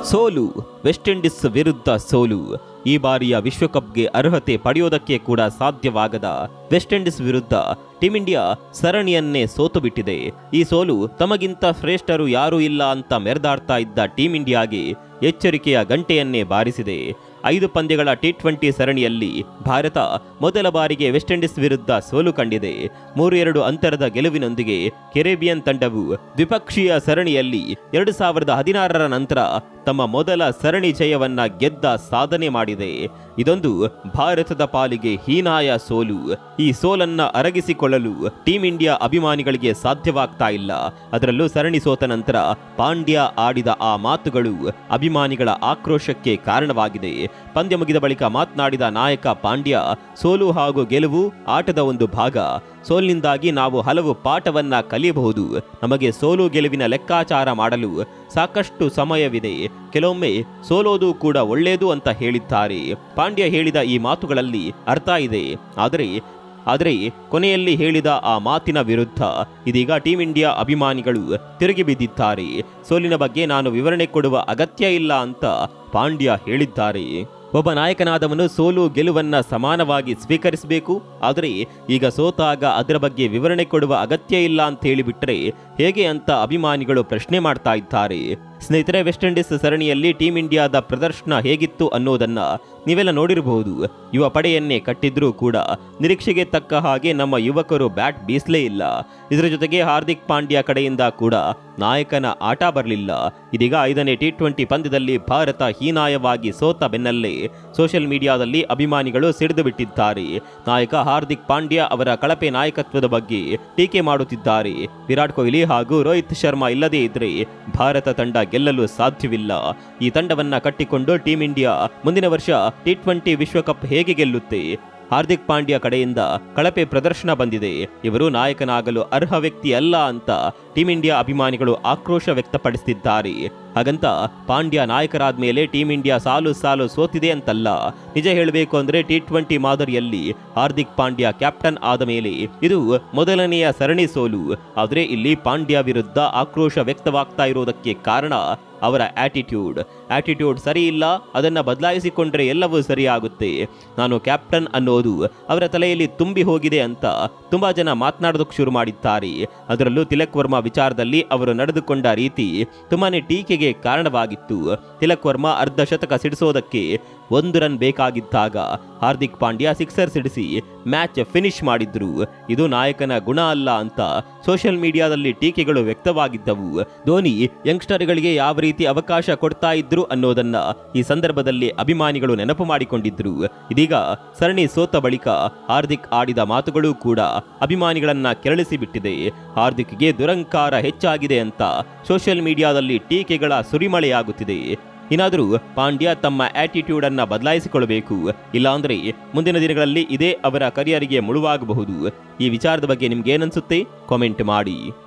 ಸೋಲು West Indies ವಿರುದ್ಧ ಸೋಲು ಈ ಬಾರಿಯ ವಿಶ್ವಕಪ್ಗೆ ಅರ್ಹತೆ ಪಡೆಯೋದಕ್ಕೆ ಕೂಡ ಸಾಧ್ಯವಾಗದ ವೆಸ್ಟ್ ಇಂಡೀಸ್ ವಿರುದ್ಧ ಟೀಂ ಇಂಡಿಯಾ ಸರಣಿಯನ್ನೇ ಸೋತು ಬಿಟ್ಟಿದೆ ಈ ಸೋಲು ತಮಗಿಂತ ಶ್ರೇಷ್ಠರು ಯಾರೂ ಇಲ್ಲ ಅಂತ ಮೆರೆದಾಡ್ತಾ ಇದ್ದ ಟೀಂ ಇಂಡಿಯಾಗೆ ಎಚ್ಚರಿಕೆಯ ಗಂಟೆಯನ್ನೇ ಬಾರಿಸಿದೆ ಐದು ಪಂದ್ಯಗಳ ಟಿ ಟ್ವೆಂಟಿ ಸರಣಿಯಲ್ಲಿ ಭಾರತ ಮೊದಲ ಬಾರಿಗೆ ವೆಸ್ಟ್ ಇಂಡೀಸ್ ವಿರುದ್ಧ ಸೋಲು ಕಂಡಿದೆ ಮೂರು ಎರಡು ಅಂತರದ ಗೆಲುವಿನೊಂದಿಗೆ ಕೆರೆಬಿಯನ್ ತಂಡವು ದ್ವಿಪಕ್ಷೀಯ ಸರಣಿಯಲ್ಲಿ ಎರಡು ಸಾವಿರದ ಹದಿನಾರರ ನಂತರ ತಮ್ಮ ಮೊದಲ ಸರಣಿ ಜಯವನ್ನ ಗೆದ್ದ ಸಾಧನೆ ಮಾಡಿದೆ ಇದೊಂದು ಭಾರತದ ಪಾಲಿಗೆ ಹೀನಾಯ ಸೋಲು ಈ ಸೋಲನ್ನ ಅರಗಿಸಿಕೊಳ್ಳಲು ಟೀಂ ಇಂಡಿಯಾ ಅಭಿಮಾನಿಗಳಿಗೆ ಸಾಧ್ಯವಾಗ್ತಾ ಇಲ್ಲ ಅದರಲ್ಲೂ ಸರಣಿ ಸೋತ ನಂತರ ಪಾಂಡ್ಯ ಆಡಿದ ಆ ಮಾತುಗಳು ಅಭಿಮಾನಿಗಳ ಆಕ್ರೋಶಕ್ಕೆ ಕಾರಣವಾಗಿದೆ ಪಂದ್ಯ ಮುಗಿದ ಬಳಿಕ ಮಾತನಾಡಿದ ನಾಯಕ ಪಾಂಡ್ಯ ಸೋಲು ಹಾಗೂ ಗೆಲುವು ಆಟದ ಒಂದು ಭಾಗ ಸೋಲಿನಿಂದಾಗಿ ನಾವು ಹಲವು ಪಾಠವನ್ನ ಕಲಿಯಬಹುದು ನಮಗೆ ಸೋಲು ಗೆಲುವಿನ ಲೆಕ್ಕಾಚಾರ ಮಾಡಲು ಸಾಕಷ್ಟು ಸಮಯವಿದೆ ಕೆಲವೊಮ್ಮೆ ಸೋಲೋದು ಕೂಡ ಒಳ್ಳೆಯದು ಅಂತ ಹೇಳಿದ್ದಾರೆ ಪಾಂಡ್ಯ ಹೇಳಿದ ಈ ಮಾತುಗಳಲ್ಲಿ ಅರ್ಥ ಇದೆ ಆದರೆ ಆದರೆ ಕೊನೆಯಲ್ಲಿ ಹೇಳಿದ ಆ ಮಾತಿನ ವಿರುದ್ಧ ಇದೀಗ ಟೀಂ ಇಂಡಿಯಾ ಅಭಿಮಾನಿಗಳು ತಿರುಗಿ ಬಿದ್ದಿದ್ದಾರೆ ಸೋಲಿನ ಬಗ್ಗೆ ನಾನು ವಿವರಣೆ ಕೊಡುವ ಅಗತ್ಯ ಇಲ್ಲ ಅಂತ ಪಾಂಡ್ಯ ಹೇಳಿದ್ದಾರೆ ಒಬ್ಬ ನಾಯಕನಾದವನು ಸೋಲು ಗೆಲುವನ್ನ ಸಮಾನವಾಗಿ ಸ್ವೀಕರಿಸಬೇಕು ಆದರೆ ಈಗ ಸೋತಾಗ ಅದರ ಬಗ್ಗೆ ವಿವರಣೆ ಕೊಡುವ ಅಗತ್ಯ ಇಲ್ಲ ಅಂತ ಹೇಳಿಬಿಟ್ರೆ ಹೇಗೆ ಅಂತ ಅಭಿಮಾನಿಗಳು ಪ್ರಶ್ನೆ ಮಾಡ್ತಾ ಇದ್ದಾರೆ ಸ್ನೇಹಿತರೆ ವೆಸ್ಟ್ ಇಂಡೀಸ್ ಸರಣಿಯಲ್ಲಿ ಟೀಂ ಇಂಡಿಯಾದ ಪ್ರದರ್ಶನ ಹೇಗಿತ್ತು ಅನ್ನೋದನ್ನ ನೀವೆಲ್ಲ ನೋಡಿರಬಹುದು ಯುವ ಪಡೆಯನ್ನೇ ಕಟ್ಟಿದ್ರೂ ಕೂಡ ನಿರೀಕ್ಷೆಗೆ ತಕ್ಕ ಹಾಗೆ ನಮ್ಮ ಯುವಕರು ಬ್ಯಾಟ್ ಬೀಸಲೇ ಇಲ್ಲ ಇದರ ಜೊತೆಗೆ ಹಾರ್ದಿಕ್ ಪಾಂಡ್ಯ ಕಡೆಯಿಂದ ಕೂಡ ನಾಯಕನ ಆಟ ಬರಲಿಲ್ಲ ಇದೀಗ ಐದನೇ ಟಿ ಟ್ವೆಂಟಿ ಪಂದ್ಯದಲ್ಲಿ ಭಾರತ ಹೀನಾಯವಾಗಿ ಸೋತ ಬೆನ್ನಲ್ಲೇ ಸೋಷಿಯಲ್ ಮೀಡಿಯಾದಲ್ಲಿ ಅಭಿಮಾನಿಗಳು ಸಿಡಿದು ಬಿಟ್ಟಿದ್ದಾರೆ ನಾಯಕ ಹಾರ್ದಿಕ್ ಪಾಂಡ್ಯ ಅವರ ಕಳಪೆ ನಾಯಕತ್ವದ ಬಗ್ಗೆ ಟೀಕೆ ಮಾಡುತ್ತಿದ್ದಾರೆ ವಿರಾಟ್ ಕೊಹ್ಲಿ ಹಾಗೂ ರೋಹಿತ್ ಶರ್ಮಾ ಇಲ್ಲದೇ ಇದ್ರೆ ಭಾರತ ತಂಡ ಗೆಲ್ಲಲು ಸಾಧ್ಯವಿಲ್ಲ ಈ ತಂಡವನ್ನ ಕಟ್ಟಿಕೊಂಡು ಟೀಂ ಇಂಡಿಯಾ ಮುಂದಿನ ವರ್ಷ ಟಿ ಟ್ವೆಂಟಿ ವಿಶ್ವಕಪ್ ಹೇಗೆ ಗೆಲ್ಲುತ್ತೆ ಹಾರ್ದಿಕ್ ಪಾಂಡ್ಯ ಕಡೆಯಿಂದ ಕಳಪೆ ಪ್ರದರ್ಶನ ಬಂದಿದೆ ಇವರು ನಾಯಕನಾಗಲು ಅರ್ಹ ವ್ಯಕ್ತಿ ಅಲ್ಲ ಅಂತ ಟೀಂ ಇಂಡಿಯಾ ಅಭಿಮಾನಿಗಳು ಆಕ್ರೋಶ ವ್ಯಕ್ತಪಡಿಸುತ್ತಿದ್ದಾರೆ ಹಾಗಂತ ಪಾಂಡ್ಯ ನಾಯಕರಾದ ಮೇಲೆ ಟೀಂ ಇಂಡಿಯಾ ಸಾಲು ಸಾಲು ಸೋತಿದೆ ಅಂತಲ್ಲ ನಿಜ ಹೇಳಬೇಕು ಅಂದ್ರೆ ಟಿ ಟ್ವೆಂಟಿ ಮಾದರಿಯಲ್ಲಿ ಹಾರ್ದಿಕ್ ಪಾಂಡ್ಯ ಕ್ಯಾಪ್ಟನ್ ಆದ ಮೇಲೆ ಇದು ಮೊದಲನೆಯ ಸರಣಿ ಸೋಲು ಆದರೆ ಇಲ್ಲಿ ಪಾಂಡ್ಯ ವಿರುದ್ಧ ಆಕ್ರೋಶ ವ್ಯಕ್ತವಾಗ್ತಾ ಇರೋದಕ್ಕೆ ಕಾರಣ ಅವರ ಆಟಿಟ್ಯೂಡ್ ಆಟಿಟ್ಯೂಡ್ ಸರಿ ಇಲ್ಲ ಅದನ್ನ ಬದಲಾಯಿಸಿಕೊಂಡ್ರೆ ಎಲ್ಲವೂ ಸರಿಯಾಗುತ್ತೆ ನಾನು ಕ್ಯಾಪ್ಟನ್ ಅನ್ನೋದು ಅವರ ತಲೆಯಲ್ಲಿ ತುಂಬಿ ಹೋಗಿದೆ ಅಂತ ತುಂಬಾ ಜನ ಮಾತನಾಡೋದಕ್ಕೆ ಶುರು ಮಾಡಿದ್ದಾರೆ ಅದರಲ್ಲೂ ತಿಲಕ್ ವರ್ಮಾ ವಿಚಾರದಲ್ಲಿ ಅವರು ನಡೆದುಕೊಂಡ ರೀತಿ ತುಂಬಾನೇ ಟೀಕೆಗೆ ಕಾರಣವಾಗಿತ್ತು ತಿಲಕ್ ವರ್ಮಾ ಅರ್ಧ ಶತಕ ಸಿಡಿಸೋದಕ್ಕೆ ಒಂದು ರನ್ ಬೇಕಾಗಿದ್ದಾಗ ಹಾರ್ದಿಕ್ ಪಾಂಡ್ಯ ಸಿಕ್ಸರ್ ಸಿಡಿಸಿ ಮ್ಯಾಚ್ ಫಿನಿಶ್ ಮಾಡಿದ್ರು ಇದು ನಾಯಕನ ಗುಣ ಅಲ್ಲ ಅಂತ ಸೋಷಿಯಲ್ ಮೀಡಿಯಾದಲ್ಲಿ ಟೀಕೆಗಳು ವ್ಯಕ್ತವಾಗಿದ್ದವು ಧೋನಿ ಯಂಗ್ಸ್ಟರ್ಗಳಿಗೆ ಯಾವ ರೀತಿ ಅವಕಾಶ ಕೊಡ್ತಾ ಇದ್ರು ಅನ್ನೋದನ್ನ ಈ ಸಂದರ್ಭದಲ್ಲಿ ಅಭಿಮಾನಿಗಳು ನೆನಪು ಮಾಡಿಕೊಂಡಿದ್ರು ಇದೀಗ ಸರಣಿ ಸೋತ ಬಳಿಕ ಹಾರ್ದಿಕ್ ಆಡಿದ ಮಾತುಗಳು ಕೂಡ ಅಭಿಮಾನಿಗಳನ್ನ ಕೆರಳಿಸಿ ಬಿಟ್ಟಿದೆ ಹಾರ್ದಿಕ್ಗೆ ದುರಂಕಾರ ಹೆಚ್ಚಾಗಿದೆ ಅಂತ ಸೋಷಿಯಲ್ ಮೀಡಿಯಾದಲ್ಲಿ ಟೀಕೆಗಳ ಸುರಿಮಳೆಯಾಗುತ್ತಿದೆ ಇನ್ನಾದರೂ ಪಾಂಡ್ಯ ತಮ್ಮ ಆಟಿಟ್ಯೂಡ್ ಅನ್ನ ಬದಲಾಯಿಸಿಕೊಳ್ಳಬೇಕು ಇಲ್ಲಾಂದ್ರೆ ಮುಂದಿನ ದಿನಗಳಲ್ಲಿ ಇದೇ ಅವರ ಕರಿಯರಿಗೆ ಮುಳುವಾಗಬಹುದು ಈ ವಿಚಾರದ ಬಗ್ಗೆ ನಿಮ್ಗೆ ಏನನ್ಸುತ್ತೆ ಕಾಮೆಂಟ್ ಮಾಡಿ